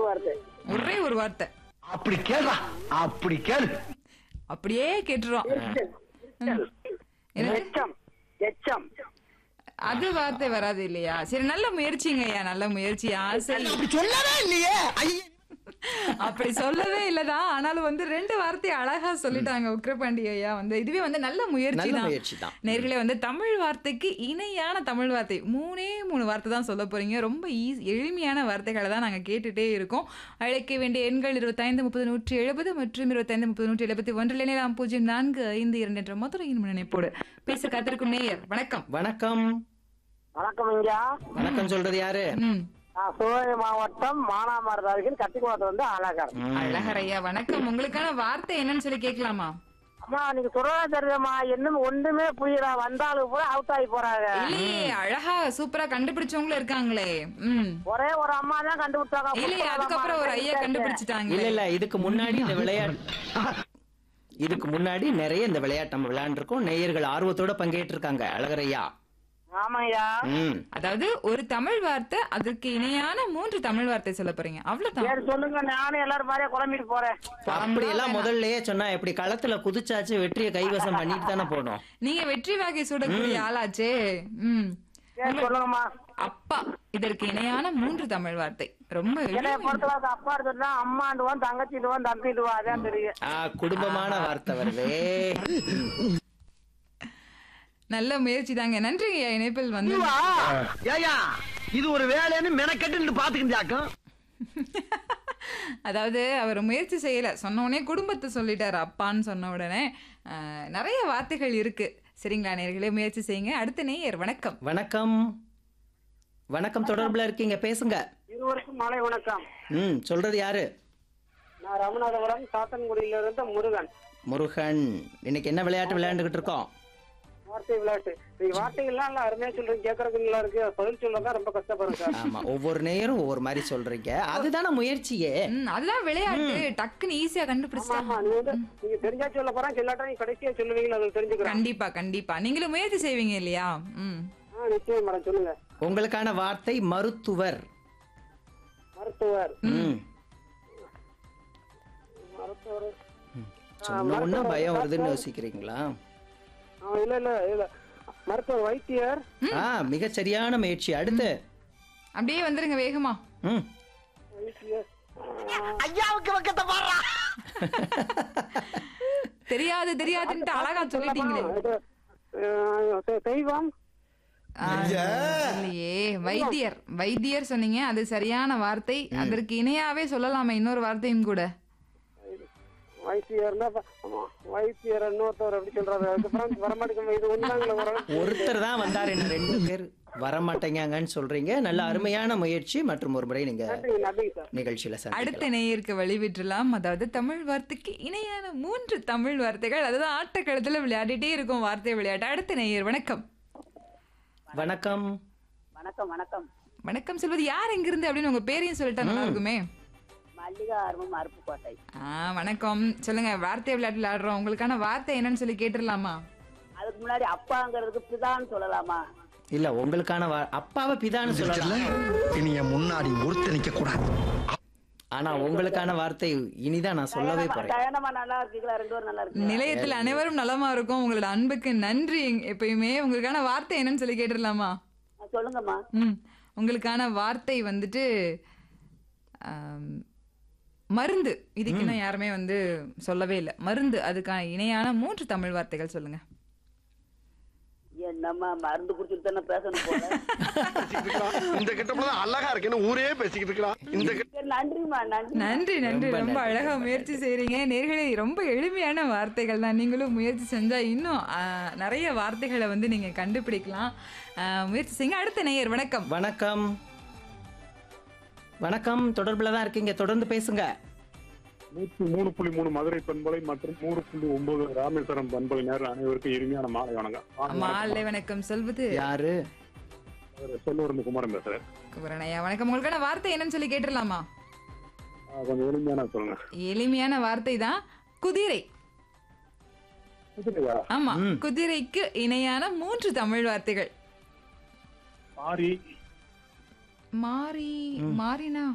வார்த்தை ஒரே ஒரு வார்த்தை அப்படி கேளா அப்படி கேளு அப்படியே கேட்டுரும் என்னது? எச்சம் எச்சம் அது வார்த்தை வராது இல்லையா சரி நல்ல முயற்சிங்க ஐயா நல்ல முயற்சி ஆசை அப்படி சொல்லவே இல்லையே ஐயே அப்படி சொல்லவே இல்லதான் ஆனாலும் வந்து ரெண்டு வார்த்தை அழகா சொல்லிட்டாங்க உக்ரபாண்டி ஐயா வந்து இதுவே வந்து நல்ல முயற்சி நல்ல தான் முயற்சி தான். நேர்களே வந்து தமிழ் வார்த்தைக்கு இணையான தமிழ் வார்த்தை மூணே மூணு வார்த்தை தான் சொல்ல போறீங்க ரொம்ப ஈஸி எளிமையான வார்த்தைகளை தான் நாங்க கேட்டுட்டே இருக்கோம் அழைக்க வேண்டிய எண்கள் இருபத்தைந்து முப்பது நூற்றி எழுபது மற்றும் இருபத்தைந்து முப்பது நூற்றி எழுபத்தி ஒன்றில் இணையலாம் பூஜ்ஜியம் நான்கு ஐந்து இரண்டு என்ற மதுரையின் நினைப்போடு பேச காத்திருக்கும் நேயர் வணக்கம் வணக்கம் வணக்கம் ஐயா வணக்கம் சொல்றது யாரு ம் நான் சிவகங்கை மாவட்டம் மானாமரம் அருகில் கட்டிக்குளத்துல வந்து அழகர் அழகர் ஐயா வணக்கம் உங்களுக்கான வார்த்தை என்னன்னு சொல்லி கேட்கலாமா அம்மா நீங்க சொல்றதா தெரியுமா இன்னும் ஒண்ணுமே புரியல வந்தாலும் கூட அவுட் ஆகி போறாங்க இல்லையே அழகா சூப்பரா கண்டுபிடிச்சவங்களும் இருக்காங்களே ம் ஒரே ஒரு அம்மா தான் கண்டுபிடிச்சாங்க இல்லையே அதுக்கப்புறம் ஒரு ஐயா கண்டுபிடிச்சிட்டாங்க இல்ல இல்ல இதுக்கு முன்னாடி இந்த விளையாட்டு இதுக்கு முன்னாடி நிறைய இந்த விளையாட்டு நம்ம விளையாண்டுருக்கோம் நேயர்கள் ஆர்வத்தோட பங்கேற்றிருக்காங்க அழகரையா ஆமாய்யா ம் அதாவது ஒரு தமிழ் வார்த்தை அதற்கு இணையான மூன்று தமிழ் வார்த்தை சொல்ல போறீங்க அவ்வளவுதான் சரி சொல்லுங்க நானும் எல்லாரும் மாதிரியே குழம்பிட்டு போறேன் அப்படி எல்லாம் முதல்லயே சொன்னா எப்படி களத்துல குதிச்சாச்சு வெற்றியை கைவசம் பண்ணிட்டு தானே போனோம் நீங்க வெற்றி வாகை சூடக்கூடிய ஆளாச்சே ம் சரி சொல்லுங்கம்மா அப்பா இதற்கு இணையான மூன்று தமிழ் வார்த்தை ரொம்ப என்னைய எளிமை. பொறுத்தளவுக்கு அப்பா இருந்துட்டா அம்மாண்டுவான் தங்கச்சிடுவான் தம்பிடுவான் அதான் தெரியும் ஆ, குடும்பமான வார்த்தை வருதே நல்ல முயற்சி தாங்க நன்றி ஐயா இணைப்பில் வந்து ஏயா இது ஒரு வேலைன்னு மெனக்கெட்டு நின்னு பாத்துக்கிட்டாக்கும் அதாவது அவர் முயற்சி செய்யல சொன்ன உடனே குடும்பத்தை சொல்லிட்டாரு அப்பான்னு சொன்ன உடனே அஹ், நிறைய வார்த்தைகள் இருக்கு சரிங்களா நேர்களே முயற்சி செய்யுங்க அடுத்த நேயர் வணக்கம் வணக்கம் வணக்கம் தொடர்புல இருக்கீங்க பேசுங்க இருவருக்கும் மாலை வணக்கம் ம் சொல்றது யாரு நான் ராமநாதபுரம் சாத்தன்குடியில இருந்த முருகன் முருகன் இன்னைக்கு என்ன விளையாட்டு விளையாண்டுகிட்டு இருக்கோம் வார்த்தை விளையாட்டு நீ வார்த்தைகள்லாம் நல்லா அருமையா சொல்றீங்க கேட்கறதுக்கு நல்லா இருக்கு பதில் சொல்லதான் ரொம்ப கஷ்டப்படுறேன் சார் ஆமா ஒவ்வொரு நேரம் ஒவ்வொரு மாதிரி சொல்றீங்க அதுதானே முயற்சியே ம், அதுதான் விளையாட்டு டக்குன்னு ஈஸியா ஆமா கண்டுபிடிச்சா ஆமா நீ வந்து நீங்க தெரிஞ்சா சொல்ல போறேன் சொல்லாட்டா நீ கடைசியா சொல்லுவீங்களா அதை தெரிஞ்சுக்கிறேன் கண்டிப்பா கண்டிப்பா நீங்களும் முயற்சி செய்வீங்க இல்லையா ம் ஆ நிச்சயம் மேடம் சொல்லுங்க உங்களுக்கான வார்த்தை மருத்துவர் மருத்துவர் ம் மருத்துவர் சொன்ன உடனே பயம் வருதுன்னு யோசிக்கிறீங்களா ஆ, இல்ல இல்ல இல்ல மருத்துவர் வைத்தியர் ஆ மிக சரியான முயற்சி அடுத்து அப்படியே வந்துருங்க வேகமா ம் வைத்தியர் ஐயாவுக்கு பக்கத்தை பாடுறா தெரியாது தெரியாதுன்ட்டு அழகா சொல்லிட்டீங்களே இது, ஆ, தெ- தெய்வம் ஆ, இல்லையே வைத்தியர் வைத்தியர் சொன்னீங்க அது சரியான வார்த்தை அதற்கு இணையாவே சொல்லலாமே இன்னொரு வார்த்தையும் கூட வைத்தியர் வைத்தியர் இன்னொருத்தவர் எப்படி சொல்றாரு அதுக்கப்புறம் வரமாட்டேங்க இது ஒண்ணுதாங்களே வரும் ஒருத்தர் தான் வந்தாரு இன்னும் ரெண்டு பேர் வரமாட்டேங்கன்னு சொல்றீங்க நல்ல அருமையான முயற்சி மற்றும் ஒரு முறை நீங்க நன்றிங்க நன்றிங்க சார் நிகழ்ச்சியில அடுத்த சந்திக்கலாம் நேயருக்கு வழிவிட்டுலாம் அதாவது தமிழ் வார்த்தைக்கு இணையான மூன்று தமிழ் வார்த்தைகள் அதுதான் ஆட்டக்களத்துல விளையாடிட்டே இருக்கும் வார்த்தை விளையாட்டு அடுத்த நேயர் வணக்கம் வணக்கம் வணக்கம் வணக்கம் வணக்கம் சொல்வது யார் எங்கிருந்து அப்படின்னு உங்க பேரையும் சொல்லிட்டா நல்லா இருக்குமே மல்லிகா அருமம் அருப்புக்கோட்டை ஆ வணக்கம் சொல்லுங்க வார்த்தை விளையாட்டு விளையாடுறோம் உங்களுக்கான வார்த்தை என்னன்னு சொல்லி கேட்டுடலாமா அதுக்கு முன்னாடி அப்பாங்கிறதுக்கு பிதான்னு சொல்லலாமா இல்ல உங்களுக்கான வா- அப்பாவை பிதான்னு சொல்லலாம் இனி என் முன்னாடி ஒருத்த நிக்க கூடாது ஆனா உங்களுக்கான வார்த்தை இனிதான் நான் சொல்லவே போறேன் டயனமா நல்லா இருக்கீங்களா ரெண்டு பேரும் நல்லா இருக்கீங்களா நிலையத்தில் அனைவரும் நலமா இருக்கும் உங்களோட அன்புக்கு நன்றி எப்பயுமே உங்களுக்கான வார்த்தை என்னன்னு சொல்லி கேட்டுடலாமா ஆ, சொல்லுங்கம்மா ம் உங்களுக்கான வார்த்தை வந்துட்டு ஆம், மருந்து இதுக்கு இன்னும் யாருமே வந்து சொல்லவே இல்லை மருந்து அதுக்கான இணையான மூன்று தமிழ் வார்த்தைகள் சொல்லுங்க என்னம்மா மருந்து குடிச்சிட்டு தானே பேசணும் போல இந்த கிட்ட அழகா இருக்குன்னு ஊரே பேசிக்கிட்டு இருக்கலாம் இந்த கிட்ட சரி, நன்றிம்மா நன்றி நன்றி நன்றி ரொம்ப ரொம்ப நன்றி. அழகா முயற்சி செய்றீங்க நேர்களே ரொம்ப எளிமையான வார்த்தைகள் தான் நீங்களும் முயற்சி செஞ்சா இன்னும் ஆ, நிறைய வார்த்தைகளை வந்து நீங்க கண்டுபிடிக்கலாம் ஆ, முயற்சி செய்யுங்க அடுத்த நேயர் வணக்கம் வணக்கம் வணக்கம் தொடர்புல தான் இருக்கீங்க தொடர்ந்து பேசுங்க நூற்றி மூணு புள்ளி மூணு மதுரை பண்பலை மற்றும் மூணு புள்ளி ஒன்பது ராமேஸ்வரம் பண்பலை நேரம் அனைவருக்கும் இனிமையான மாலை வணக்கம் மாலை வணக்கம் சொல்வது யாரு செல்லூர் இருந்து குமாரன் பேசுறேன் குமரனையா வணக்கம் உங்களுக்கான வார்த்தை என்னன்னு சொல்லி கேட்டுடலாமா ஆ, கொஞ்சம் எளிமையான சொல்லுங்க எளிமையான வார்த்தை தான் குதிரை புரியலையா? ஆமா ம். குதிரைக்கு இணையான மூன்று தமிழ் வார்த்தைகள் ஆரி மாறி மாறினா